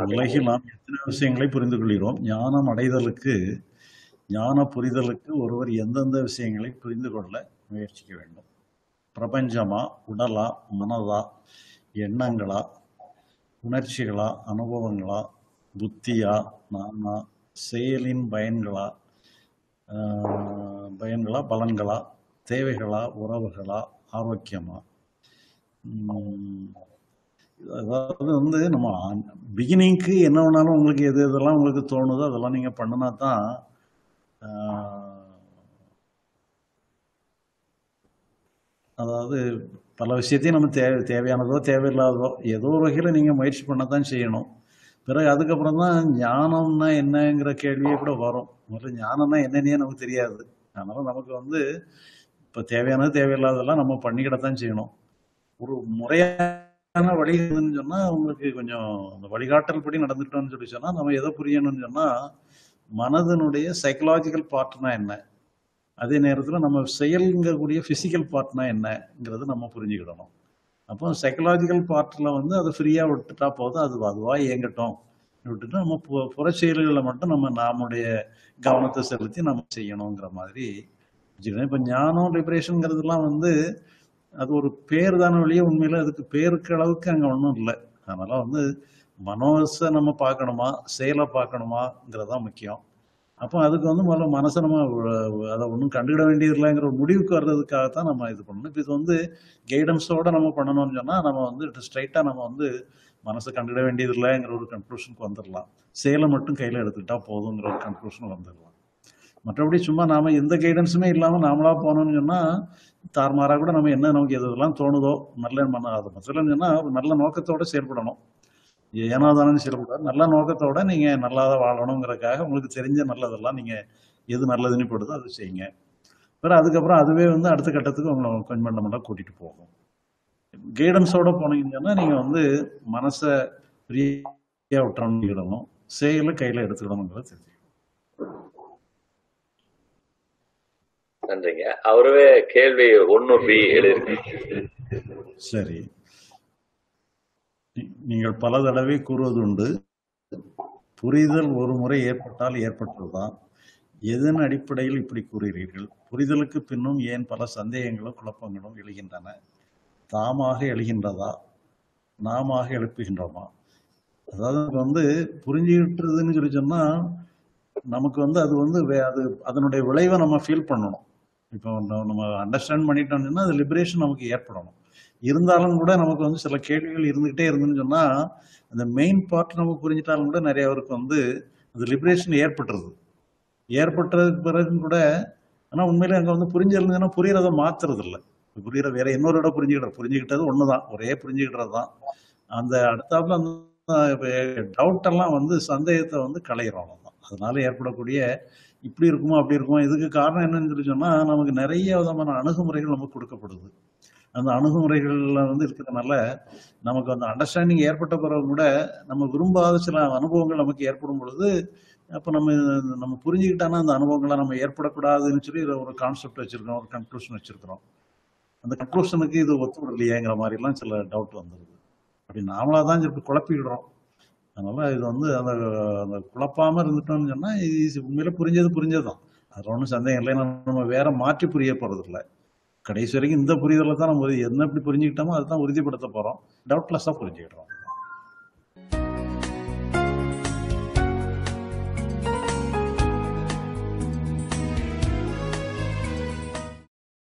உலகில் நாம் எத்தனை விஷயங்களை புரிந்து கொள்கிறோம் ஞானம் அடைதலுக்கு ஞான புரிதலுக்கு ஒருவர் எந்தெந்த விஷயங்களை புரிந்து கொள்ள முயற்சிக்க வேண்டும் பிரபஞ்சமா உடலா மனதா எண்ணங்களா உணர்ச்சிகளா அனுபவங்களா புத்தியா நானா செயலின் பயன்களா ஆஹ், பயன்களா பலன்களா தேவைகளா உறவுகளா ஆரோக்கியமா உம், அதாவது வந்து நம்ம பிகினிங்க்கு என்ன வேணாலும் உங்களுக்கு எது எதெல்லாம் உங்களுக்கு தோணுதோ அதெல்லாம் நீங்கள் பண்ணினா தான் அதாவது பல விஷயத்தையும் நம்ம தே தேவையானதோ தேவையில்லாததோ ஏதோ ஒரு வகையில் நீங்கள் முயற்சி பண்ண தான் செய்யணும் பிறகு அதுக்கப்புறம் தான் ஞானம்னா என்னங்கிற கேள்வியே கூட வரும் முதல்ல ஞானம்னா என்னன்னே நமக்கு தெரியாது அதனால் நமக்கு வந்து இப்போ தேவையானது தேவையில்லாததெல்லாம் நம்ம பண்ணிக்கிடத்தான் செய்யணும் ஒரு முறையான வழி இருந்துன்னு சொன்னால் உங்களுக்கு கொஞ்சம் அந்த வழிகாட்டல் படி நடந்துட்டோம்னு சொல்லி சொன்னால் நம்ம எதை புரியணும்னு சொன்னால் மனதினுடைய சைக்கலாஜிக்கல் பார்ட்னா என்ன அதே நேரத்தில் நம்ம செயல்ங்கக்கூடிய ஃபிசிக்கல் பார்ட்னா என்னங்கிறது நம்ம புரிஞ்சுக்கிடணும் அப்போ சைக்கலாஜிக்கல் பார்ட்டில் வந்து அதை ஃப்ரீயாக விட்டுட்டா போதும் அது அதுவாக இயங்கட்டும் விட்டுட்டு நம்ம பு புற செயல்களில் மட்டும் நம்ம நாமுடைய கவனத்தை செலுத்தி நம்ம செய்யணுங்கிற மாதிரி வச்சுக்கணும் இப்போ ஞானம் லிபரேஷனுங்கிறதுலாம் வந்து அது ஒரு பேர் தானே வழியே உண்மையில அதுக்கு பேருக்கு அளவுக்கு அங்கே ஒன்றும் இல்லை அதனால வந்து மனோசை நம்ம பார்க்கணுமா செயலை பார்க்கணுமாங்கிறதான் முக்கியம் அப்போ அதுக்கு வந்து முதல்ல மனசை நம்ம வ- அதை ஒன்றும் கண்டுக்கிட வேண்டியதில்லைங்கிற ஒரு முடிவுக்கு வர்றதுக்காகத்தான் நம்ம இது பண்ணணும் இப்போ இது வந்து கைடன்ஸோட நம்ம பண்ணணும்னு சொன்னால் நம்ம வந்து ஸ்ட்ரைட்டாக நம்ம வந்து மனசை கண்டுக்கிட வேண்டியதில்லைங்கிற ஒரு கன்க்ளூஷனுக்கு வந்துடலாம் செயலை மட்டும் கையில் எடுத்துக்கிட்டா போதுங்கிற ஒரு கன்க்ளூஷன் வந்துடலாம் மற்றபடி சும்மா நாம எந்த கைடன்ஸுமே இல்லாமல் நாமளா போனோம்னு சொன்னால் தாறுமாறாக கூட நம்ம என்ன நமக்கு எது எதெல்லாம் தோணுதோ நல்ல மன அது முதல்ல சொன்னால் ஒரு நல்ல நோக்கத்தோட செயல்படணும் ஏனோ தானே செயல்படாது நல்ல நோக்கத்தோட நீங்கள் நல்லா வாழணுங்கிறதுக்காக உங்களுக்கு தெரிஞ்ச நல்லதெல்லாம் நீங்கள் எது நல்லதுன்னு படுதோ அது செய்யுங்க பிறகு அதுக்கப்புறம் அதுவே வந்து அடுத்த கட்டத்துக்கு உங்களை கொஞ்சம் பண்ண மட்டும் கூட்டிகிட்டு போகும் கைடன்ஸோட போனீங்கன்னு சொன்னால் நீங்கள் வந்து மனசை ஃப்ரீயாக விட்டுறணும் செயலை கையில் எடுத்துக்கணுங்கிறத தெரிஞ்சு நன்றிங்க அவருவே கேள்வி ஒன்னு பி எழுதியிருக்காங்க சரி நீ- நீங்கள் பல தடவை கூறுவதுண்டு புரிதல் ஒரு முறை ஏற்பட்டால் ஏற்பட்டதுதான் எதன் அடிப்படையில் இப்படி கூறுகிறீர்கள் புரிதலுக்கு பின்னும் ஏன் பல சந்தேகங்களும் குழப்பங்களும் எழுகின்றன தாமாக எழுகின்றதா நாமாக எழுப்புகின்றோமா அதாவது வந்து புரிஞ்சுக்கிட்டுறதுன்னு சொல்லி சொன்னா நமக்கு வந்து அது வந்து வே- அது அதனுடைய விளைவை நம்ம ஃபீல் பண்ணணும் இப்போ நம்ம- நம்ம அண்டர்ஸ்டாண்ட் பண்ணிட்டோம்னா அது லிபரேஷன் நமக்கு ஏற்படணும் இருந்தாலும் கூட நமக்கு வந்து சில கேள்விகள் இருந்துகிட்டே இருந்துன்னு சொன்னா அந்த மெயின் பார்ட் நம்ம புரிஞ்சிட்டாலும் கூட நிறைய பேருக்கு வந்து அது லிபரேஷன் ஏற்பட்டுருது ஏற்பட்டதுக்கு பிறகு கூட ஆனா உண்மையிலே அங்க வந்து புரிஞ்சிருந்ததுன்னா புரியறத மாத்துறது இல்ல புரியற வேற இன்னொரு இடம் புரிஞ்சுக்கிட்ட புரிஞ்சுக்கிட்டது ஒண்ணுதான் ஒரே புரிஞ்சுக்கிட்டது தான் அந்த அடுத்தாப்புல அந்த டவுட் எல்லாம் வந்து சந்தேகத்தை வந்து களையிறோம் அவ்வளவுதான் அதனால ஏற்படக்கூடிய இப்படி இருக்குமோ அப்படி இருக்குமோ இதுக்கு காரணம் என்னன்னு சொல்லி சொன்னா நமக்கு நிறைய விதமான அணுகுமுறைகள் நமக்கு கொடுக்கப்படுது அந்த அணுகுமுறைகள்ல வந்து இருக்கிறதுனால நமக்கு அந்த அண்டர்ஸ்டாண்டிங் ஏற்பட்ட பிறகு கூட நம்ம விரும்பாத சில அனுபவங்கள் நமக்கு ஏற்படும் பொழுது அப்போ நம்ம நம்ம புரிஞ்சுக்கிட்டானா அந்த அனுபவங்களை நம்ம ஏற்படக்கூடாதுன்னு சொல்லி இதுல ஒரு கான்செப்ட் வச்சிருக்கோம் ஒரு கன்க்ளூஷன் வச்சிருக்கிறோம் அந்த கன்க்ளூஷனுக்கு இது ஒத்து வரலையேங்கிற மாதிரிலாம் சில டவுட் வந்துருது அப்படி நாமளா தான் இப்படி குழப்பிடுறோம் அதனால இது வந்து அந்த அந்த குழப்பாம இருந்துட்டோம்னு சொன்னா இது உண்மையில புரிஞ்சது புரிஞ்சதுதான் அதுல ஒன்றும் சந்தேகம் இல்லை ஏன்னா நம்ம வேற மாற்றி புரிய போறது இல்லை கடைசி வரைக்கும் இந்த புரிதலை தான் நம்ம என்ன எப்படி புரிஞ்சுக்கிட்டோமோ அதை தான் உறுதிப்படுத்த போறோம் டவுட்லெஸ்ஸாக புரிஞ்சுக்கிட்டோம்